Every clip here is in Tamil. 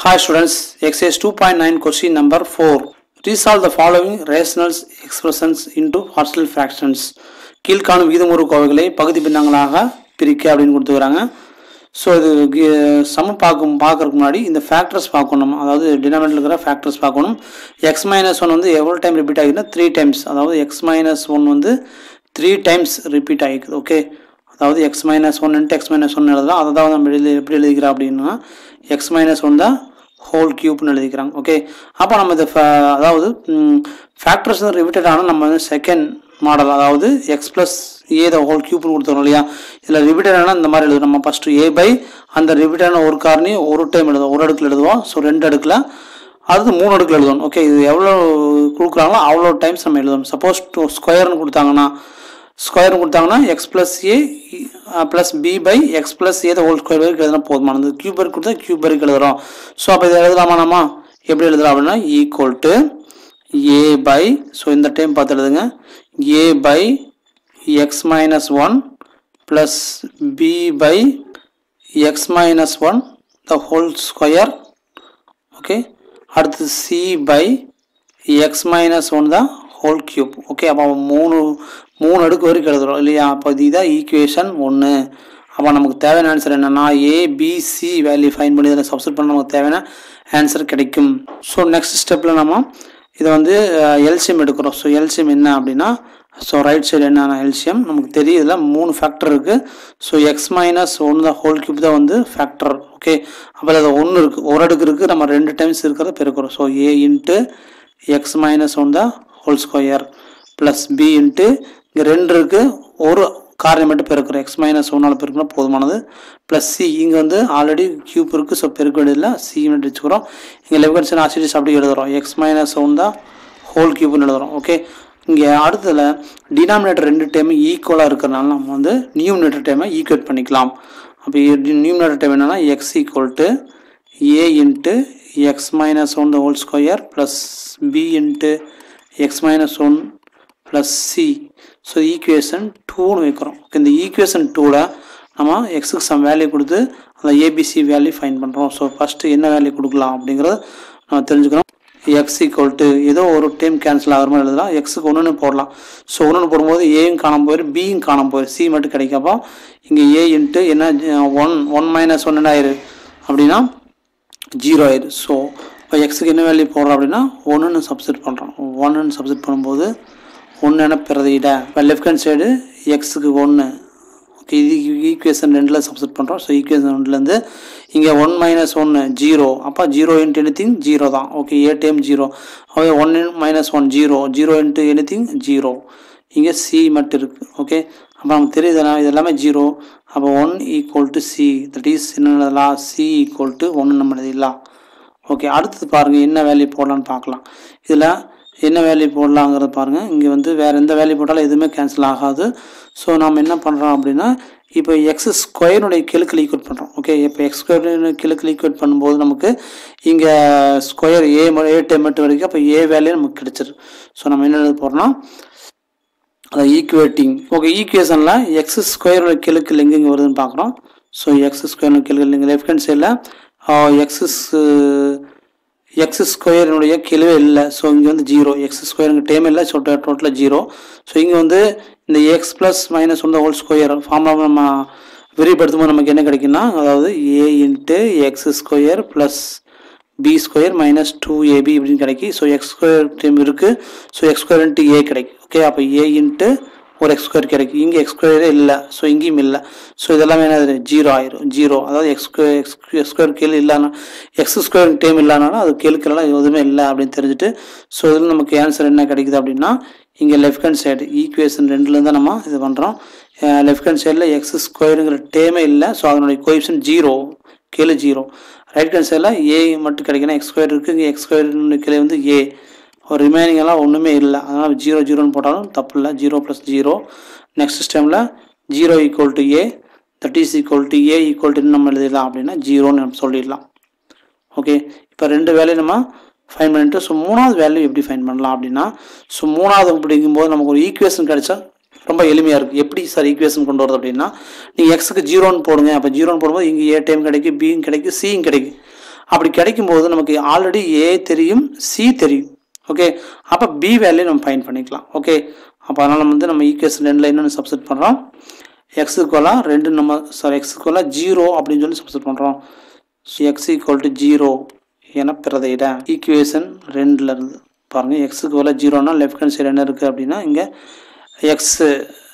Hi students, exercise 2.9 question number 4. Resolve the following rational expressions into partial fractions. கீழ்காணும் விகிதமுறு கோவைகளை பகுதி பின்னங்களாக பிரிக்க அப்படின்னு கொடுத்துக்கிறாங்க ஸோ இது சம பார்க்கும் பார்க்கறதுக்கு முன்னாடி இந்த ஃபேக்டர்ஸ் பார்க்கணும் அதாவது டினாமினேட்டில் இருக்கிற ஃபேக்டர்ஸ் பார்க்கணும் எக்ஸ் மைனஸ் ஒன் வந்து எவ்வளோ டைம் ரிப்பீட் ஆகிதுன்னா த்ரீ டைம்ஸ் அதாவது எக்ஸ் மைனஸ் ஒன் வந்து த்ரீ டைம்ஸ் ரிப்பீட் ஆகிக்குது ஓகே அதாவது x minus one into x minus one எழுதலாம் அதை தான் நம்ம எழுதி எப்படி எழுதிக்கிறோம் அப்படின்னா எக்ஸ் மைனஸ் ஒன் தான் ஹோல் கியூப்னு எழுதிக்கிறாங்க ஓகே அப்போ நம்ம இந்த fa- அதாவது ஃபேக்டர்ஸ் ரிப்பீட்டட் ஆனால் நம்ம வந்து செகண்ட் மாடல் அதாவது x plus a the whole கியூப்னு கொடுத்துறோம் இல்லையா இதில் ரிப்பீட்டட் ஆனால் இந்த மாதிரி எழுதுறோம் நம்ம ஃபஸ்ட்டு ஏ பை அந்த ரிப்பீட்டான ஒரு காரணி ஒரு டைம் எழுதுவோம் ஒரு அடுக்கில் எழுதுவோம் ஸோ ரெண்டு அடுக்கில் அடுத்து மூணு அடுக்கில் எழுதணும் ஓகே இது எவ்வளோ கொடுக்குறாங்களோ அவ்வளோ டைம்ஸ் நம்ம எழுதணும் சப்போஸ் ஸ்கொயர்னு கொடுத்தாங்கன்னா ஸ்கொயர்னு கொடுத்தாங்கன்னா x plus a plus B by x plus a whole square வரைக்கும் எழுதினா போதுமானது கியூப் வரைக்கும் கொடுத்தா கியூப் வரைக்கும் எழுதுறோம் ஸோ அப்போ இதை எழுதலாமா நம்ம எப்படி எழுதுறோம் அப்படின்னா equal to A by so இந்த டைம் பார்த்து எழுதுங்க A by x minus one plus B by x minus one the whole square okay அடுத்து C by x minus one தான் ஹோல் கியூப் ஓகே அப்போ மூணு மூணு அடுக்கு வரைக்கும் எழுதுறோம் இல்லையா அப்போ இதுதான் ஈக்குவேஷன் ஒன்று அப்போ நமக்கு தேவையான ஆன்சர் என்னென்னா ஏபிசி வேல்யூ ஃபைன் பண்ணி இதில் சப்ஸ்டிட் பண்ண நமக்கு தேவையான ஆன்சர் கிடைக்கும் ஸோ நெக்ஸ்ட் ஸ்டெப்பில் நம்ம இதை வந்து எல்சிஎம் எடுக்கிறோம் ஸோ எல்சிஎம் என்ன அப்படின்னா ஸோ ரைட் சைடு என்னென்ன எல்சிஎம் நமக்கு தெரியும் இதில் மூணு ஃபேக்டர் இருக்குது ஸோ எக்ஸ் மைனஸ் ஒன் தான் ஹோல் கியூப் தான் வந்து ஃபேக்டர் ஓகே அப்போ அது ஒன்று இருக்குது ஒரு அடுக்கு இருக்குது நம்ம ரெண்டு டைம்ஸ் இருக்கிறத பெருக்கிறோம் so A into x minus one தான் whole square plus B into இங்கே ரெண்டு இருக்குது ஒரு காரணம் மட்டும் பெருக்கிறோம் எக்ஸ் மைனஸ் ஒன்னால் பெருக்கினா போதுமானது ப்ளஸ் சி இங்கே வந்து ஆல்ரெடி கியூப் இருக்குது ஸோ பெருக்க வேண்டியதில்லை சி மட்டும் வச்சுக்கிறோம் இங்கே லெவன்ஸ் ஆசிரியஸ் அப்படி எழுதுறோம் எக்ஸ் மைனஸ் ஒன் தான் ஹோல் கியூப்னு எழுதுறோம் ஓகே இங்கே அடுத்ததில் டினாமினேட்டர் ரெண்டு டைம் ஈக்குவலாக இருக்கிறனால நம்ம வந்து நியூமினேட்டர் டைமை ஈக்குவேட் பண்ணிக்கலாம் அப்போ நியூமினேட்டர் டைம் என்னென்னா x equal to A into x minus one the whole square plus B into x minus one plus C so equation டூன்னு வைக்கிறோம் இந்த ஈக்குவேஷன் டூவில் நம்ம எக்ஸுக்கு சம் வேல்யூ கொடுத்து அந்த ஏபிசி வேல்யூ ஃபைன் பண்ணுறோம் ஸோ ஃபஸ்ட்டு என்ன வேல்யூ கொடுக்கலாம் அப்படிங்கிறத நம்ம தெரிஞ்சுக்கிறோம் எக்ஸ் ஈக்குவல் டு ஏதோ ஒரு டைம் கேன்சல் ஆகிற மாதிரி எழுதலாம் எக்ஸுக்கு ஒன்றுன்னு போடலாம் ஸோ ஒன்றுன்னு போடும்போது ஏயும் காணாம போயிரு பியும் காணாம போயிரு சி மட்டும் கிடைக்கப்போ இங்கே ஏ இன்ட்டு என்ன ஒன் ஒன் மைனஸ் ஒன்று ஆயிரு அப்படின்னா ஜீரோ ஆயிரு ஸோ இப்போ எக்ஸுக்கு என்ன வேல்யூ போடுறோம் அப்படின்னா ஒன்றுன்னு சப்ஸ்டிட் பண்ணுறோம் ஒன்றுன்னு சப்ஸ்டிட் பண்ணும்போது ஒன்று என பிரதியிட இப்போ லெஃப்ட் ஹேண்ட் சைடு எக்ஸுக்கு ஒன்று ஓகே இது ஈக்குவேஷன் ரெண்டில் சப்ஸ்டிட் பண்ணுறோம் ஸோ ஈக்குவேஷன் ரெண்டுலேருந்து இங்கே ஒன் மைனஸ் ஒன்று ஜீரோ அப்போ zero into anything zero தான் okay A time zero okay one minus one zero zero into anything zero இங்கே சி மட்டும் இருக்குது ஓகே அப்போ நமக்கு தெரியுது என்ன, இது எல்லாமே ஜீரோ அப்போ one equal to C that is என்ன எழுதலாம் சி ஈக்குவல் டு ஒன்று நம்ம எழுதிடலாம் ஓகே அடுத்தது பாருங்கள் என்ன வேல்யூ போடலான்னு பார்க்கலாம் இதில் என்ன வேல்யூ போடலாங்கிறத பாருங்கள் இங்கே வந்து வேறு எந்த வேல்யூ போட்டாலும் எதுவுமே கேன்சல் ஆகாது ஸோ நம்ம என்ன பண்ணுறோம் அப்படின்னா இப்போ எக்ஸ் ஸ்கொயருடைய கிழக்கில் ஈக்குவேட் பண்ணுறோம் ஓகே இப்போ எக்ஸ் ஸ்கொயர் கிழக்கில் ஈக்குவேட் பண்ணும்போது நமக்கு இங்கே ஸ்கொயர் ஏ ஏ டைம் மட்டும் வரைக்கும் அப்போ ஏ வேல்யூ நமக்கு கிடைச்சிரு ஸோ நம்ம என்ன எழுத போகிறோம்னா அதை ஈக்குவேட்டிங் ஓகே ஈக்குவேஷனில் எக்ஸ் ஸ்கொயரோட கிழக்கில் எங்கே இங்கே வருதுன்னு பார்க்குறோம் ஸோ எக்ஸ் ஸ்கொயர் கிழக்கில் இங்கே லெஃப்ட் ஹேண்ட் சைடில் எக்ஸ் எக்ஸ் ஸ்கொயரினுடைய கெழுவே இல்லை ஸோ இங்கே வந்து ஜீரோ எக்ஸ் ஸ்கொயருங்க டைம் இல்லை ஸோ டோட்டலாக ஜீரோ ஸோ இங்கே வந்து இந்த எக்ஸ் ப்ளஸ் மைனஸ் வந்து ஹோல் ஸ்கொயர் ஃபார்முலா நம்ம விரிவுபடுத்தும் போது நமக்கு என்ன கிடைக்குன்னா அதாவது A into x square plus B square minus two AB இப்படின்னு கிடைக்கி ஸோ எக்ஸ் ஸ்கொயர் டைம் இருக்குது so x square into A கிடைக்கும் ஓகே அப்போ ஏ இன்ட்டு ஒரு எக்ஸ் ஸ்கொயர் கிடைக்கும் இங்கே எக்ஸ் ஸ்கொயரே இல்லை ஸோ இங்கேயும் இல்லை ஸோ இதெல்லாமே என்னது ஜீரோ ஆயிரும் ஜீரோ அதாவது x square x x square கீழே இல்லைனா எக்ஸ் ஸ்கொயர் டைம் இல்லைனாலும் அது கீழ்க்கெல்லாம் எதுவுமே இல்லை அப்படின்னு தெரிஞ்சுட்டு ஸோ இதில் நமக்கு ஆன்சர் என்ன கிடைக்குது அப்படின்னா இங்கே லெஃப்ட் ஹேண்ட் சைடு ஈக்குவேஷன் ரெண்டுலேருந்து நம்ம இது பண்ணுறோம் லெஃப்ட் ஹேண்ட் சைடில் எக்ஸ் ஸ்கொயருங்கிற டேமே இல்லை ஸோ அதனுடைய கோஎஃபிஷியன்ட் ஜீரோ கீழே ஜீரோ ரைட் ஹேண்ட் சைடில் ஏ மட்டும் கிடைக்கணும் எக்ஸ் ஸ்கொயர் இருக்குது இங்கே எக்ஸ் ஸ்கொயர் கீழே வந்து ஏ ஒரு ரிமைனிங் எல்லாம் ஒன்றுமே இல்லை அதனால் ஜீரோ ஜீரோன்னு போட்டாலும் தப்பு இல்லை ஜீரோ ப்ளஸ் ஜீரோ நெக்ஸ்ட் ஸ்டெமில் zero equal to A that is equal to A equal to நம்ம எழுதிடலாம் அப்படின்னா ஜீரோன்னு நம்ம சொல்லிடலாம் ஓகே இப்போ ரெண்டு வேலையும் நம்ம ஃபைன் பண்ணிட்டு ஸோ மூணாவது வேல்யூ எப்படி ஃபைன் பண்ணலாம் அப்படின்னா ஸோ மூணாவது அப்படிங்கும்போது நமக்கு ஒரு ஈக்குவேஷன் கிடைச்சா ரொம்ப எளிமையாக இருக்குது எப்படி சார் ஈக்குவேஷன் கொண்டு வரது அப்படின்னா நீங்கள் எக்ஸுக்கு ஜீரோன்னு போடுங்க அப்போ ஜீரோன்னு போடும்போது இங்கே ஏ டைம் கிடைக்கும் பியும் கிடைக்கும் சியும் கிடைக்கும் அப்படி கிடைக்கும்போது நமக்கு ஆல்ரெடி ஏ தெரியும் சி தெரியும் ஓகே அப்போ பி வேல்யூ நம்ம ஃபைன் பண்ணிக்கலாம் ஓகே அப்போ அதனால் நம்ம வந்து நம்ம ஈக்குவேஷன் ரெண்டில் என்னென்னு சப்ஸ்ட் பண்ணுறோம் எக்ஸ் ஈக்குவலாக ரெண்டு நம்ம சாரி எக்ஸ் ஈக்குவலாக ஜீரோ அப்படின்னு சொல்லி சப்ஸ்ட் பண்ணுறோம் எக்ஸ் ஈக்குவல் டு ஜீரோ என பிரதையிட ஈக்குவேஷன் ரெண்டில் இருந்து பாருங்கள் எக்ஸுக்கு வேலை ஜீரோனா லெஃப்ட் ஹேண்ட் சைடு என்ன இருக்குது அப்படின்னா இங்கே x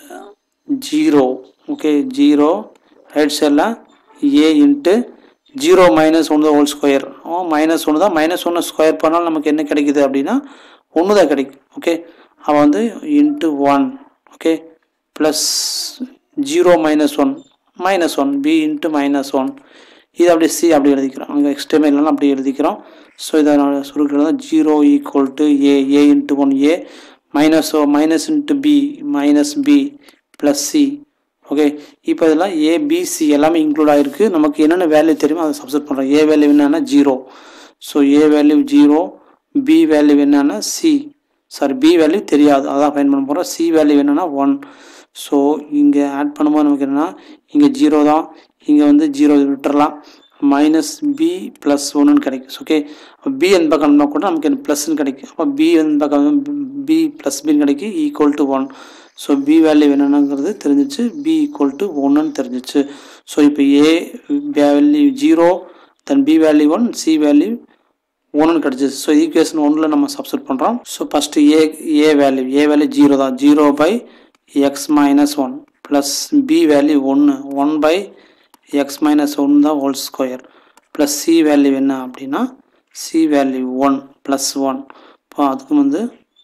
zero okay zero right சைடில் ஏ இன்ட்டு ஜீரோ மைனஸ் ஒன்று தான் ஹோல் ஸ்கொயர் மைனஸ் ஒன்று தான் மைனஸ் ஒன்று ஸ்கொயர் பண்ணால் நமக்கு என்ன கிடைக்குது அப்படின்னா ஒன்று தான் கிடைக்கும் ஓகே அவன் வந்து into one okay plus zero minus one minus one B into minus one இது அப்படி சி அப்படி எழுதிக்கிறோம் அங்கே எக்ஸ்ட்ரீமே இல்லைனா அப்படி எழுதிக்கிறோம் ஸோ இதை நான் சுருக்கிறது zero equal to A A into one A minus ஓ minus into B minus B plus C okay இப்போ இதெல்லாம் ஏபிசி எல்லாமே இன்க்ளூட் ஆகிருக்கு நமக்கு என்னென்ன வேல்யூ தெரியுமோ அதை சப்ஸ்ட் பண்ணுறோம் ஏ வேல்யூ என்னன்னா zero so A value zero B value என்னன்னா சி சாரி பி வேல்யூ தெரியாது அதான் ஃபைன் பண்ண போகிறோம் சி வேல்யூ என்னன்னா ஒன் ஸோ இங்கே ஆட் பண்ணும்போது நமக்கு என்னென்னா இங்கே ஜீரோ தான் இங்கே வந்து ஜீரோ விட்டுறலாம் மைனஸ் பி ப்ளஸ் ஒன்றுன்னு கிடைக்கும் ஓகே பி எந்த பக்கம் கூட நமக்கு ப்ளஸ்ன்னு கிடைக்கும் அப்போ பி எந்த பக்கம் பி ப்ளஸ் பின்னு கிடைக்கும் equal to one so B value என்னென்னங்கிறது தெரிஞ்சிச்சு பி ஈக்குவல் டு ஒன்றுன்னு தெரிஞ்சிச்சு ஸோ இப்போ A value zero then B value one C value ஒன்றுன்னு கிடச்சிச்சு ஸோ ஈக்குவேஷன் ஒன்றில் நம்ம சப்ஸ்ட் பண்ணுறோம் so first A A value A value zero தான் zero by x minus one plus B value ஒன்று one by x minus one தான் whole square plus C value என்ன அப்படின்னா C value one plus one இப்போ அதுக்கு வந்து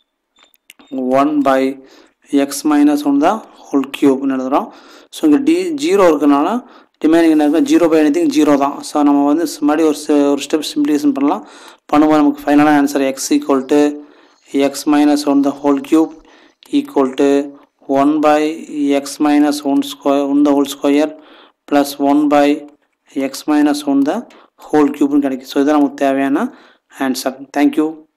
one by x minus one தான் ஹோல் க்யூப்னு எழுதுகிறோம் ஸோ இங்கே டி ஜீரோ இருக்கனால ரிமைனிங் என்ன இருக்கும் ஜீரோ பை எனிதிங் ஜீரோ தான் ஸோ நம்ம வந்து மறுபடியும் ஒரு ஒரு ஸ்டெப் சிம்பிளிகேஷன் பண்ணலாம் பண்ணும்போது நமக்கு ஃபைனலாக answer x equal to x minus one the whole cube equal to one by x minus one square one the whole square plus one by x minus one the whole க்யூப்னு கிடைக்கும் ஸோ இதுதான் நமக்கு தேவையான ஆன்சர் தேங்க்யூ